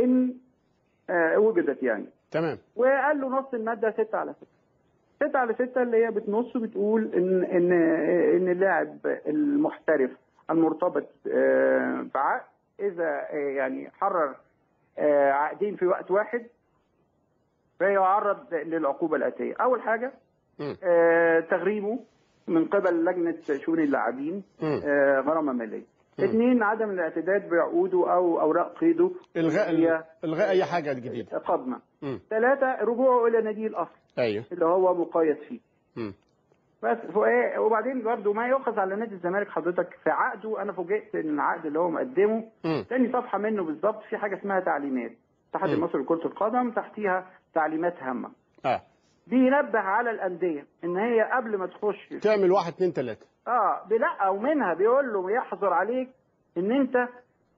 ان آه، وجدت يعني تمام وقال له نص الماده 6 على 6 6 على 6 اللي هي بتنص بتقول ان ان ان اللاعب المحترف المرتبط آه، بعقد اذا آه، يعني حرر آه، عقدين في وقت واحد فيعرض للعقوبه الاتيه اول حاجه مم. آه، تغريمه من قبل لجنه شؤون اللاعبين مم. آه، غرامه ماليه مم. اثنين عدم الاعتداد بعقوده او اوراق قيده الغاء هي الغاء اي حاجه جديده قدمه مم. ثلاثه رجوعه الى ناديه الاصل ايوه اللي هو مقيد فيه مم. بس فإيه- وبعدين برضه ما يؤخذ على نادي الزمالك حضرتك في عقده انا فوجئت ان العقد اللي هو مقدمه مم. تاني صفحه منه بالظبط في حاجه اسمها تعليمات الاتحاد مم. المصري لكره القدم تحتيها تعليمات هامه اه بينبه على الانديه ان هي قبل ما تخش تعمل واحد اتنين تلاته اه لا ومنها بيقول له يحظر عليك ان انت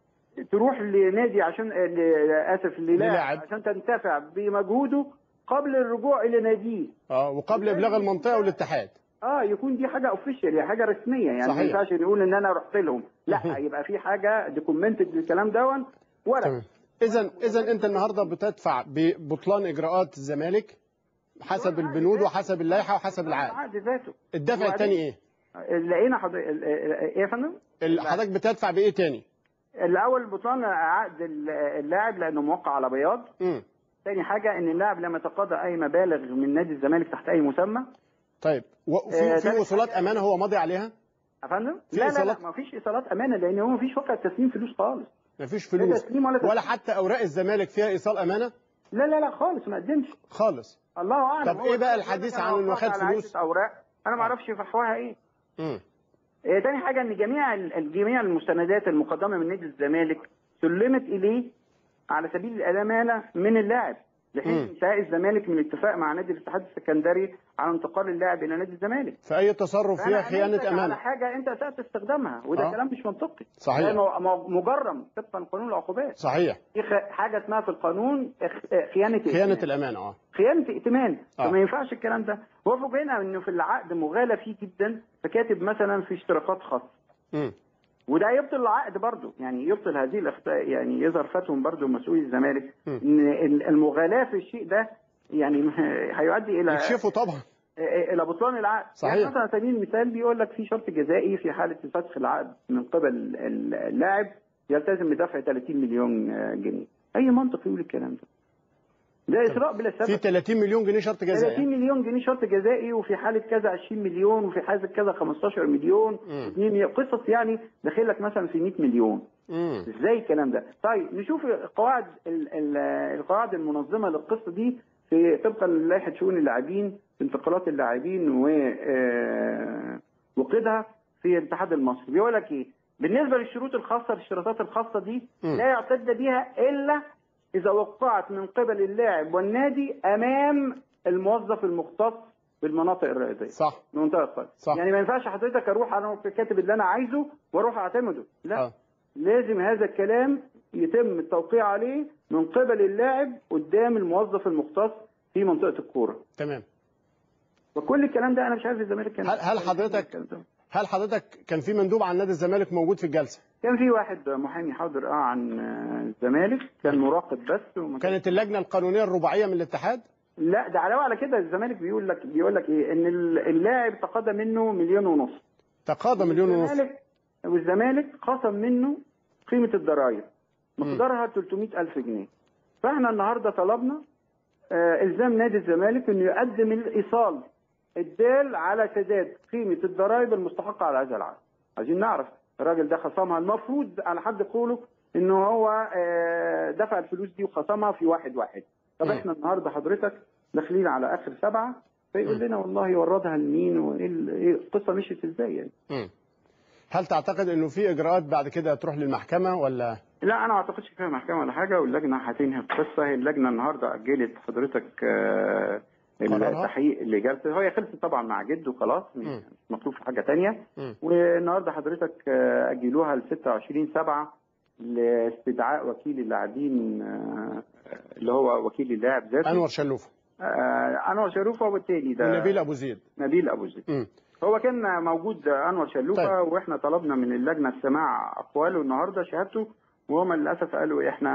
تروح لنادي عشان ل- اسف للاعب. للاعب عشان تنتفع بمجهوده قبل الرجوع الى ناديه اه وقبل ابلاغ المنطقه والاتحاد اه يكون دي حاجه اوفيشال يعني حاجه رسميه يعني صحيح. ما ينفعش نقول ان انا رحت لهم لا يبقى في حاجه دوكيومنتد للكلام دون ورق تمام اذا اذا انت النهارده بتدفع ببطلان اجراءات الزمالك حسب البنود وحسب اللائحه وحسب العقد العقد ذاته الدفع وبعدين- الثاني ايه لقينا حضرتك ايه يا فندم؟ ال- حضرتك بتدفع بايه تاني الاول بطلان عقد اللاعب لانه موقع على بياض امم ثاني حاجه ان اللاعب لم يتقاضى اي مبالغ من نادي الزمالك تحت اي مسمى طيب آه، وفي في تالت وصولات حاجة- امانه هو ماضي عليها يا فندم في لا لا لا إيصالات؟ ما فيش ايصالات امانه لان هو ما فيش واقع تسليم فلوس خالص مفيش لا فلوس تسليم ولا تسليم. ولا حتى اوراق الزمالك فيها ايصال امانه لا لا لا خالص ما قدمش خالص الله اعلم طب هو إيه بقى بيقول الحديث لك أنا عن إنه وقعت خد على فلوس؟ عدة اوراق انا ما اعرفش فحواها ايه امم إيه تاني حاجه ان جميع ال- جميع المستندات المقدمه من نادي الزمالك سلمت اليه على سبيل الامانه من اللاعب لحين مم. انتهاء الزمالك من الاتفاق مع نادي الاتحاد السكندري على انتقال اللاعب الى نادي الزمالك فاي تصرف فأنا فيها أمنتك خيانه على امانه حاجه انت اسأت استخدامها وده آه. كلام مش منطقي صحيح. ده مو- مو- مجرم طبقا لقانون العقوبات صحيح في خ- حاجه اسمها في القانون اخ- خيانه خيانه ائتمان. الامانه اه خيانه ائتمان آه. فما ينفعش الكلام ده هو فوجئنا انه في العقد مغالى فيه جدا فكاتب مثلا في اشتراكات خاصه امم وده يبطل العقد برضه يعني يبطل هذه الاخطاء يعني يظهر فتهم برضه مسؤولي الزمالك مم. ان ال- المغالاه في الشيء ده يعني هيؤدي الى يكشفوا طبعا الى بطلان العقد صحيح. يعني مثلا على سبيل المثال بيقول لك في شرط جزائي في حاله فسخ العقد من قبل ال- اللاعب يلتزم بدفع 30 مليون جنيه اي منطق يقول الكلام ده ده اسراء بلا في سبب 30 مليون جنيه شرط 30 جزائي مليون جنيه شرط جزائي وفي حاله كذا 20 مليون وفي حاله كذا 15 مليون مم. 2 مليون قصص يعني داخل لك مثلا في 100 مليون امم ازاي الكلام ده طيب نشوف القواعد ال- ال- القواعد المنظمه للقصه دي في طبقا للائحه شؤون اللاعبين انتقالات اللاعبين و آه، وقيدها في الاتحاد المصري بيقول لك ايه بالنسبه للشروط الخاصه الاشتراطات الخاصه دي مم. لا يعتد بها الا اذا وقعت من قبل اللاعب والنادي امام الموظف المختص بالمناطق الرئيسيه صح منطقه القيد صح. يعني ما ينفعش حضرتك اروح انا كاتب اللي انا عايزه واروح اعتمده لا اه لازم هذا الكلام يتم التوقيع عليه من قبل اللاعب قدام الموظف المختص في منطقه الكوره تمام وكل الكلام ده انا مش عارف الزمالك كان هل- هل حضرتك- الكلام ده. هل حضرتك كان في مندوب عن نادي الزمالك موجود في الجلسه كان في واحد محامي حاضر اه عن آه، الزمالك كان مراقب بس وما كان كانت اللجنه القانونيه الرباعيه من الاتحاد لا ده علاوه على كده الزمالك بيقول لك بيقول لك ايه ان ال- اللاعب تقاضى منه مليون ونص تقاضى مليون ونص والزمالك والزمالك خصم منه قيمه الضرائب مقدارها 300 ألف جنيه فاحنا النهارده طلبنا آه، الزام نادي الزمالك انه يقدم الايصال الدال على سداد قيمه الضرائب المستحقه على هذا العقد عايزين نعرف الراجل ده خصمها المفروض على حد قوله انه هو آه، دفع الفلوس دي وخصمها في واحد واحد طب مم. احنا النهارده حضرتك داخلين على اخر سبعه فيقول مم. لنا والله وردها لمين وايه ال- إيه القصه مشيت ازاي يعني مم. هل تعتقد انه في اجراءات بعد كده تروح للمحكمه ولا لا انا ما اعتقدش فيها محكمه ولا حاجه واللجنه هتنهي القصه هي اللجنه النهارده اجلت حضرتك آه، قرارها؟ التحقيق اللي جلسه هي خلصت طبعا مع جد وخلاص مش مم. مش مطلوب في حاجه تانية مم. والنهارده حضرتك آه، اجلوها ل 26 7 لاستدعاء وكيل اللاعبين آه، اللي هو وكيل اللاعب ذاته انور شلوفه آه، انور شريف هو التاني ده ونبيل ابو زيد نبيل ابو زيد مم. هو كان موجود انور شلوفه واحنا طلبنا من اللجنه السماع اقواله النهارده شهادته وهم للاسف قالوا احنا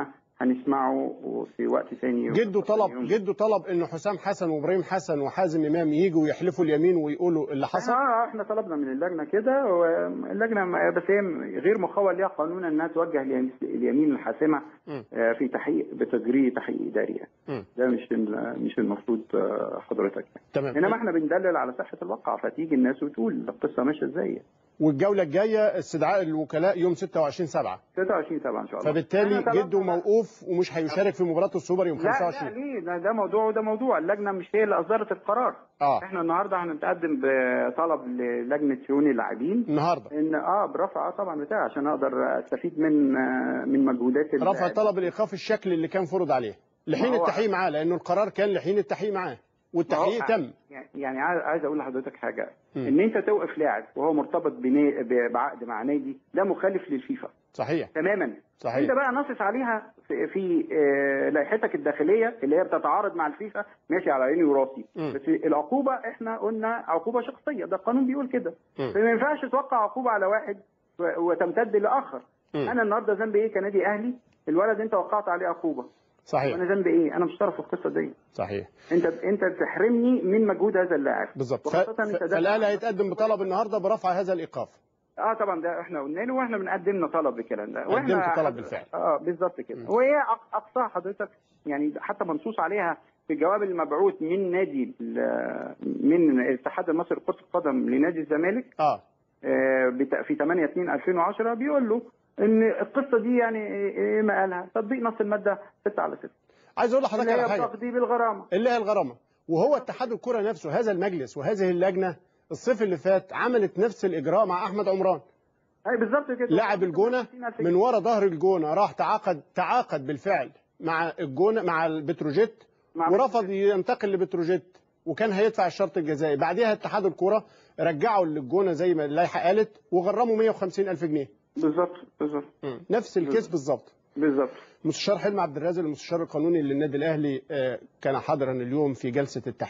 هنسمعه في وقت ثاني جده طلب جده طلب انه حسام حسن وابراهيم حسن وحازم امام يجوا يحلفوا اليمين ويقولوا اللي حصل اه احنا طلبنا من اللجنه كده واللجنه ما- بس هي غير مخول ليها قانونا انها توجه اليم- اليمين الحاسمه مم. آه، في تحقيق بتجريه تحقيق اداري يعني. مم. ده مش ال- مش المفروض آه، حضرتك تمام انما احنا بندلل على صحه الواقع فتيجي الناس وتقول القصه ماشيه ازاي والجوله الجايه استدعاء الوكلاء يوم 26 7 26 7 ان شاء الله فبالتالي إحنا طلبنا- جده موقوف ومش هيشارك في مباراه السوبر يوم لا لا 25 ليه ده, ده موضوع وده موضوع اللجنه مش هي اللي اصدرت القرار اه احنا النهارده هنتقدم بطلب للجنه شؤون اللاعبين النهارده ان اه برفع اه طبعا بتاعي عشان اقدر استفيد من آه من مجهودات ال- رفع طلب الايقاف الشكل اللي كان فرض عليه لحين ما هو- التحقيق معاه لانه القرار كان لحين التحقيق معاه والتحقيق ما هو- تم يعني- يعني عايز عايز اقول لحضرتك حاجه مم. ان انت توقف لاعب وهو مرتبط بنا- ب- بعقد مع نادي ده مخالف للفيفا صحيح تماما انت صحيح بقى نصص عليها في, في آه، لائحتك الداخليه اللي هي بتتعارض مع الفيفا ماشي على عيني وراسي مم. بس العقوبه احنا قلنا عقوبه شخصيه ده القانون بيقول كده مم. فما ينفعش توقع عقوبه على واحد و- وتمتد لاخر مم. انا النهارده ذنبي ايه كنادي اهلي الولد انت وقعت عليه عقوبه صحيح وانا ذنبي ايه انا مش طرف في القصه دي صحيح انت انت بتحرمني من مجهود هذا اللاعب بالظبط ف- وخاصة أنت ف- ده- فالاهلي هيتقدم بطلب النهارده برفع هذا الايقاف اه طبعا ده احنا قلنا له واحنا بنقدمنا طلب بالكلام ده واحنا قدمت طلب حد- بالفعل. اه بالظبط مم. كده وهي أق- اقصاها حضرتك يعني حتى منصوص عليها في الجواب المبعوث من نادي ال- من الاتحاد المصري لكره القدم لنادي الزمالك اه آه، بت- في 8 2 2010 بيقول له ان القصه دي يعني ايه إيه ما قالها تطبيق نص الماده 6 على 6 عايز اقول لحضرتك اللي على هي حاجه تقديم الغرامه اللي هي الغرامه وهو اتحاد الكره نفسه هذا المجلس وهذه اللجنه الصيف اللي فات عملت نفس الاجراء مع احمد عمران اي بالظبط كده لاعب الجونه 60,000 من ورا ظهر الجونه راح تعاقد تعاقد بالفعل مع الجونه مع البتروجيت مع ورفض ينتقل لبتروجيت وكان هيدفع الشرط الجزائي بعدها اتحاد الكره رجعوا للجونه زي ما اللائحه قالت وغرموا 150 الف جنيه بالظبط بالظبط نفس الكيس بالظبط بالظبط مستشار حلمي عبد الرازق المستشار القانوني للنادي الاهلي آه، كان حاضرا اليوم في جلسه التحقيق